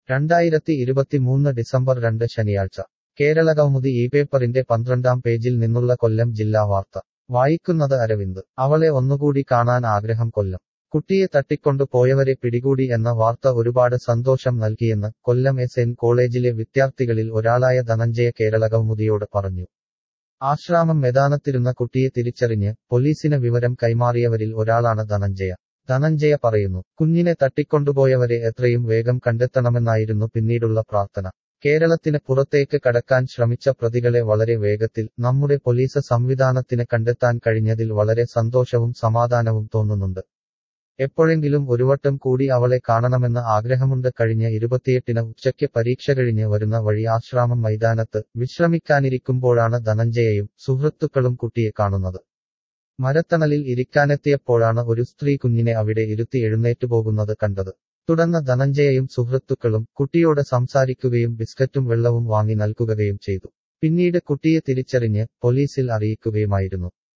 രണ്ടായിരത്തി ഇരുപത്തിമൂന്ന് ഡിസംബർ രണ്ട് ശനിയാഴ്ച കേരളകൗമുദി ഈ പേപ്പറിന്റെ പന്ത്രണ്ടാം പേജിൽ നിന്നുള്ള കൊല്ലം ജില്ലാ വാർത്ത വായിക്കുന്നത് അരവിന്ദ് അവളെ ഒന്നുകൂടി കാണാൻ ആഗ്രഹം കൊല്ലം കുട്ടിയെ തട്ടിക്കൊണ്ടു പോയവരെ പിടികൂടി എന്ന വാർത്ത ഒരുപാട് സന്തോഷം നൽകിയെന്ന് കൊല്ലം എസ് എൻ കോളേജിലെ വിദ്യാർത്ഥികളിൽ ഒരാളായ ധനഞ്ജയ കേരളകൗമുദിയോട് പറഞ്ഞു ആശ്രാമം മെദാനത്തിരുന്ന കുട്ടിയെ തിരിച്ചറിഞ്ഞ് പോലീസിന് വിവരം കൈമാറിയവരിൽ ഒരാളാണ് ധനഞ്ജയ ധനഞ്ജയ പറയുന്നു കുഞ്ഞിനെ തട്ടിക്കൊണ്ടുപോയവരെ എത്രയും വേഗം കണ്ടെത്തണമെന്നായിരുന്നു പിന്നീടുള്ള പ്രാർത്ഥന കേരളത്തിന് പുറത്തേക്ക് കടക്കാൻ ശ്രമിച്ച പ്രതികളെ വളരെ വേഗത്തിൽ നമ്മുടെ പോലീസ് സംവിധാനത്തിന് കണ്ടെത്താൻ കഴിഞ്ഞതിൽ വളരെ സന്തോഷവും സമാധാനവും തോന്നുന്നുണ്ട് എപ്പോഴെങ്കിലും ഒരുവട്ടം കൂടി അവളെ കാണണമെന്ന് ആഗ്രഹമുണ്ട് കഴിഞ്ഞ ഇരുപത്തിയെട്ടിന് ഉച്ചയ്ക്ക് പരീക്ഷ കഴിഞ്ഞ് വരുന്ന വഴി ആശ്രാമം മൈതാനത്ത് വിശ്രമിക്കാനിരിക്കുമ്പോഴാണ് ധനഞ്ജയയും സുഹൃത്തുക്കളും കുട്ടിയെ കാണുന്നത് മരത്തണലിൽ ഇരിക്കാനെത്തിയപ്പോഴാണ് ഒരു സ്ത്രീ കുഞ്ഞിനെ അവിടെ ഇരുത്തി എഴുന്നേറ്റു പോകുന്നത് കണ്ടത് തുടർന്ന് ധനഞ്ജയയും സുഹൃത്തുക്കളും കുട്ടിയോട് സംസാരിക്കുകയും ബിസ്ക്കറ്റും വെള്ളവും വാങ്ങി നൽകുകയും ചെയ്തു പിന്നീട് കുട്ടിയെ തിരിച്ചറിഞ്ഞ് പോലീസിൽ അറിയിക്കുകയുമായിരുന്നു